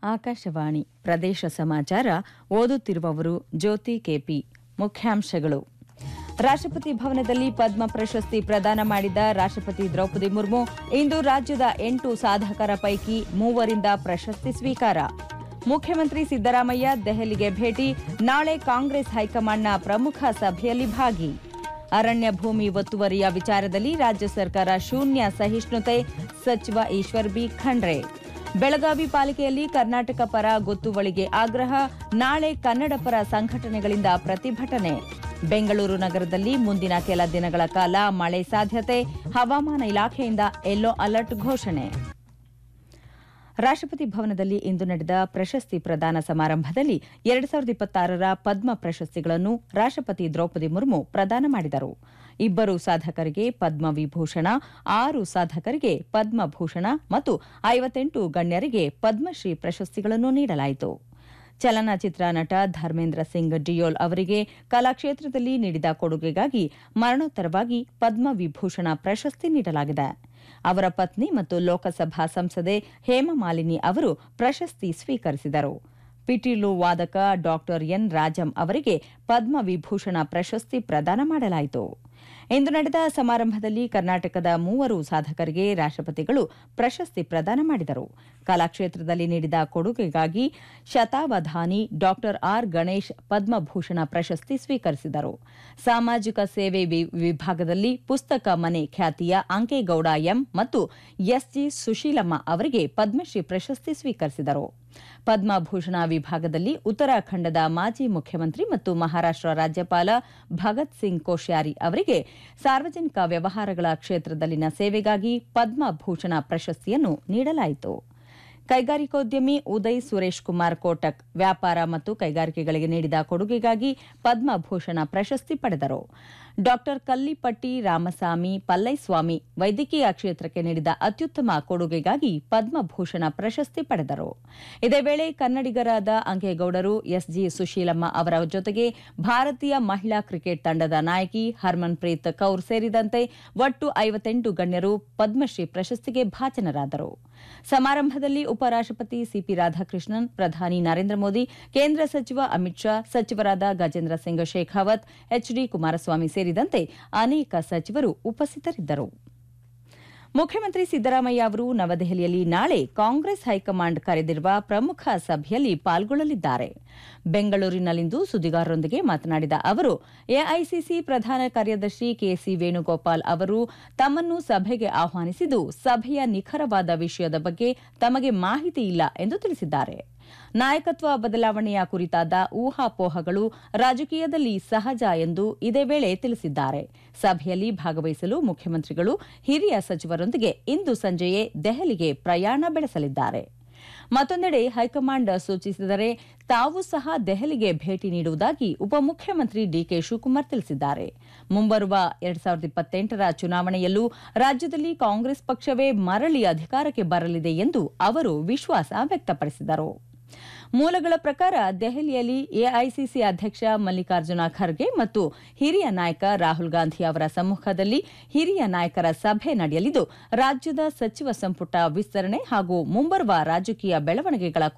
ಆಕಾಶವಾಣಿ ಪ್ರದೇಶ ಸಮಾಚಾರ ಓದುತ್ತಿರುವವರು ಜ್ಯೋತಿ ಕೆಪಿ ಮುಖ್ಯಾಂಶಗಳು ರಾಷ್ಟ್ರಪತಿ ಭವನದಲ್ಲಿ ಪದ್ಮ ಪ್ರಶಸ್ತಿ ಪ್ರದಾನ ಮಾಡಿದ ರಾಷ್ಟ್ರಪತಿ ದ್ರೌಪದಿ ಮುರ್ಮು ಇಂದು ರಾಜ್ಯದ ಎಂಟು ಸಾಧಕರ ಪೈಕಿ ಮೂವರಿಂದ ಪ್ರಶಸ್ತಿ ಸ್ವೀಕಾರ ಮುಖ್ಯಮಂತ್ರಿ ಸಿದ್ದರಾಮಯ್ಯ ದೆಹಲಿಗೆ ಭೇಟಿ ನಾಳೆ ಕಾಂಗ್ರೆಸ್ ಹೈಕಮಾಂಡ್ನ ಪ್ರಮುಖ ಸಭೆಯಲ್ಲಿ ಭಾಗಿ ಅರಣ್ಯ ಭೂಮಿ ಒತ್ತುವರಿಯ ವಿಚಾರದಲ್ಲಿ ರಾಜ್ಯ ಸರ್ಕಾರ ಶೂನ್ಯ ಸಹಿಷ್ಣುತೆ ಸಚಿವ ಈಶ್ವರ್ ಬಿ ಖಂಡ್ರೆ ಬೆಳಗಾವಿ ಪಾಲಿಕೆಯಲ್ಲಿ ಕರ್ನಾಟಕ ಪರ ಗೊತ್ತುವಳಿಗೆ ಆಗ್ರಹ ನಾಳೆ ಕನ್ನಡ ಪರ ಸಂಘಟನೆಗಳಿಂದ ಪ್ರತಿಭಟನೆ ಬೆಂಗಳೂರು ನಗರದಲ್ಲಿ ಮುಂದಿನ ಕೆಲ ದಿನಗಳ ಕಾಲ ಮಳೆ ಸಾಧ್ಯತೆ ಹವಾಮಾನ ಇಲಾಖೆಯಿಂದ ಯೆಲ್ಲೋ ಅಲರ್ಟ್ ಘೋಷಣೆ ರಾಷ್ಟ್ರಪತಿ ಭವನದಲ್ಲಿ ಇಂದು ನಡೆದ ಪ್ರಶಸ್ತಿ ಪ್ರದಾನ ಸಮಾರಂಭದಲ್ಲಿ ಎರಡು ಸಾವಿರದ ಇಪ್ಪತ್ತಾರರ ಪದ್ಮ ಪ್ರಶಸ್ತಿಗಳನ್ನು ರಾಷ್ಟ್ರಪತಿ ದ್ರೌಪದಿ ಮುರ್ಮು ಪ್ರದಾನ ಮಾಡಿದರು ಇಬ್ಬರು ಸಾಧಕರಿಗೆ ಪದ್ಮ ವಿಭೂಷಣ ಆರು ಸಾಧಕರಿಗೆ ಪದ್ಮಭೂಷಣ ಮತ್ತು ಐವತ್ತೆಂಟು ಗಣ್ಯರಿಗೆ ಪದ್ಮಶ್ರೀ ಪ್ರಶಸ್ತಿಗಳನ್ನು ನೀಡಲಾಯಿತು ಚಲನಚಿತ್ರ ನಟ ಧರ್ಮೇಂದ್ರ ಸಿಂಗ್ ಡಿಯೋಲ್ ಅವರಿಗೆ ಕಲಾಕ್ಷೇತ್ರದಲ್ಲಿ ನೀಡಿದ ಕೊಡುಗೆಗಾಗಿ ಮರಣೋತ್ತರವಾಗಿ ಪದ್ಮ ವಿಭೂಷಣ ಪ್ರಶಸ್ತಿ ನೀಡಲಾಗಿದೆ ಅವರ ಪತ್ನಿ ಮತ್ತು ಲೋಕಸಭಾ ಸಂಸದೆ ಹೇಮಮಾಲಿನಿ ಅವರು ಪ್ರಶಸ್ತಿ ಸ್ವೀಕರಿಸಿದರು ಪಿಟೀಲು ವಾದಕ ಡಾಕ್ಟರ್ ಎನ್ ರಾಜಂ ಅವರಿಗೆ ಪದ್ಮ ವಿಭೂಷಣ ಪ್ರಶಸ್ತಿ ಪ್ರದಾನ ಮಾಡಲಾಯಿತು ಇಂದು ನಡೆದ ಸಮಾರಂಭದಲ್ಲಿ ಕರ್ನಾಟಕದ ಮೂವರು ಸಾಧಕರಿಗೆ ರಾಷ್ಟ್ರಪತಿಗಳು ಪ್ರಶಸ್ತಿ ಪ್ರದಾನ ಮಾಡಿದರು ಕಲಾಕ್ಷೇತ್ರದಲ್ಲಿ ನೀಡಿದ ಕೊಡುಗೆಗಾಗಿ ಶತಾವಧಾನಿ ಡಾಕ್ಟರ್ ಆರ್ ಗಣೇಶ್ ಪದ್ಮಭೂಷಣ ಪ್ರಶಸ್ತಿ ಸ್ವೀಕರಿಸಿದರು ಸಾಮಾಜಿಕ ಸೇವೆ ವಿ- ವಿಭಾಗದಲ್ಲಿ ಪುಸ್ತಕ ಮನೆ ಖ್ಯಾತಿಯ ಅಂಕೇಗೌಡ ಎಂ ಮತ್ತು ಎಸ್ಜಿ ಸುಶೀಲಮ್ಮ ಅವರಿಗೆ ಪದ್ಮಶ್ರೀ ಪ್ರಶಸ್ತಿ ಸ್ವೀಕರಿಸಿದರು ಪದ್ಮಭೂಷಣ ವಿಭಾಗದಲ್ಲಿ ಉತ್ತರಾಖಂಡದ ಮಾಜಿ ಮುಖ್ಯಮಂತ್ರಿ ಮತ್ತು ಮಹಾರಾಷ್ಟ್ರ ರಾಜ್ಯಪಾಲ ಭಗತ್ ಸಿಂಗ್ ಕೋಶ್ಯಾರಿ ಅವರಿಗೆ ಸಾರ್ವಜನಿಕ ವ್ಯವಹಾರಗಳ ಕ್ಷೇತ್ರದಲ್ಲಿನ ಸೇವೆಗಾಗಿ ಪದ್ಮಭೂಷಣ ಪ್ರಶಸ್ತಿಯನ್ನು ನೀಡಲಾಯಿತು ಕೈಗಾರಿಕೋದ್ಯಮಿ ಉದಯ್ ಸುರೇಶ್ ಕುಮಾರ್ ಕೋಟಕ್ ವ್ಯಾಪಾರ ಮತ್ತು ಕೈಗಾರಿಕೆಗಳಿಗೆ ನೀಡಿದ ಕೊಡುಗೆಗಾಗಿ ಪದ್ಮಭೂಷಣ ಪ್ರಶಸ್ತಿ ಪಡೆದರು ಡಾಕ್ಟರ್ ಕಲ್ಲಿಪಟ್ಟಿ ರಾಮಸ್ವಾಮಿ ಪಲ್ಲೈಸ್ವಾಮಿ ವೈದ್ಯಕೀಯ ಕ್ಷೇತ್ರಕ್ಕೆ ನೀಡಿದ ಅತ್ಯುತ್ತಮ ಕೊಡುಗೆಗಾಗಿ ಪದ್ಮಭೂಷಣ ಪ್ರಶಸ್ತಿ ಪಡೆದರು ಇದೇ ವೇಳೆ ಕನ್ನಡಿಗರಾದ ಅಂಕೇಗೌಡರು ಎಸ್ಜಿ ಸುಶೀಲಮ್ಮ ಅವರ ಜೊತೆಗೆ ಭಾರತೀಯ ಮಹಿಳಾ ಕ್ರಿಕೆಟ್ ತಂಡದ ನಾಯಕಿ ಹರ್ಮನ್ಪ್ರೀತ್ ಕೌರ್ ಸೇರಿದಂತೆ ಒಟ್ಟು ಐವತ್ತೆಂಟು ಗಣ್ಯರು ಪದ್ಮಶ್ರೀ ಪ್ರಶಸ್ತಿಗೆ ಭಾಜನರಾದರು ಸಮಾರಂಭದಲ್ಲಿ ಉಪರಾಷ್ಟ್ರಪತಿ ಸಿಪಿ ರಾಧಾಕೃಷ್ಣನ್ ಪ್ರಧಾನಿ ನರೇಂದ್ರ ಮೋದಿ ಕೇಂದ್ರ ಸಚಿವ ಅಮಿತ್ ಶಾ ಸಚಿವರಾದ ಗಜೇಂದ್ರ ಸಿಂಗ್ ಶೇಖಾವತ್ ಎಚ್ಡಿ ಕುಮಾರಸ್ವಾಮಿ ಸೇರಿದಂತೆ ಅನೇಕ ಸಚಿವರು ಉಪಸ್ಥಿತರಿದ್ದರು ಮುಖ್ಯಮಂತ್ರಿ ಸಿದ್ದರಾಮಯ್ಯ ಅವರು ನವದೆಹಲಿಯಲ್ಲಿ ನಾಳೆ ಕಾಂಗ್ರೆಸ್ ಹೈಕಮಾಂಡ್ ಕರೆದಿರುವ ಪ್ರಮುಖ ಸಭೆಯಲ್ಲಿ ಪಾಲ್ಗೊಳ್ಳಲಿದ್ದಾರೆ ಬೆಂಗಳೂರಿನಲ್ಲಿಂದು ಸುದ್ದಿಗಾರರೊಂದಿಗೆ ಮಾತನಾಡಿದ ಅವರು ಎಐಸಿಸಿ ಪ್ರಧಾನ ಕಾರ್ಯದರ್ಶಿ ಕೆಸಿ ವೇಣುಗೋಪಾಲ್ ಅವರು ತಮ್ಮನ್ನು ಸಭೆಗೆ ಆಹ್ವಾನಿಸಿದ್ದು ಸಭೆಯ ನಿಖರವಾದ ವಿಷಯದ ಬಗ್ಗೆ ತಮಗೆ ಮಾಹಿತಿ ಇಲ್ಲ ಎಂದು ತಿಳಿಸಿದ್ದಾರೆ ನಾಯಕತ್ವ ಬದಲಾವಣೆಯ ಕುರಿತಾದ ಊಹಾಪೋಹಗಳು ರಾಜಕೀಯದಲ್ಲಿ ಸಹಜ ಎಂದು ಇದೇ ವೇಳೆ ತಿಳಿಸಿದ್ದಾರೆ ಸಭೆಯಲ್ಲಿ ಭಾಗವಹಿಸಲು ಮುಖ್ಯಮಂತ್ರಿಗಳು ಹಿರಿಯ ಸಚಿವರೊಂದಿಗೆ ಇಂದು ಸಂಜೆಯೇ ದೆಹಲಿಗೆ ಪ್ರಯಾಣ ಬೆಳೆಸಲಿದ್ದಾರೆ ಮತ್ತೊಂದೆಡೆ ಹೈಕಮಾಂಡ್ ಸೂಚಿಸಿದರೆ ತಾವು ಸಹ ದೆಹಲಿಗೆ ಭೇಟಿ ನೀಡುವುದಾಗಿ ಉಪಮುಖ್ಯಮಂತ್ರಿ ಡಿಕೆ ಶಿವಕುಮಾರ್ ತಿಳಿಸಿದ್ದಾರೆ ಮುಂಬರುವ ಎರಡ್ ಸಾವಿರದ ಇಪ್ಪತ್ತೆಂಟರ ಚುನಾವಣೆಯಲ್ಲೂ ರಾಜ್ಯದಲ್ಲಿ ಕಾಂಗ್ರೆಸ್ ಪಕ್ಷವೇ ಮರಳಿ ಅಧಿಕಾರಕ್ಕೆ ಬರಲಿದೆ ಎಂದು ಅವರು ವಿಶ್ವಾಸ ವ್ಯಕ್ತಪಡಿಸಿದರು ಮೂಲಗಳ ಪ್ರಕಾರ ದೆಹಲಿಯಲ್ಲಿ ಎಐಸಿಸಿ ಅಧ್ಯಕ್ಷ ಮಲ್ಲಿಕಾರ್ಜುನ ಖರ್ಗೆ ಮತ್ತು ಹಿರಿಯ ನಾಯಕ ರಾಹುಲ್ ಗಾಂಧಿ ಅವರ ಸಮ್ಮುಖದಲ್ಲಿ ಹಿರಿಯ ನಾಯಕರ ಸಭೆ ನಡೆಯಲಿದ್ದು ರಾಜ್ಯದ ಸಚಿವ ಸಂಪುಟ ವಿಸ್ತರಣೆ ಹಾಗೂ ಮುಂಬರುವ ರಾಜಕೀಯ ಬೆಳವಣಿಗೆಗಳ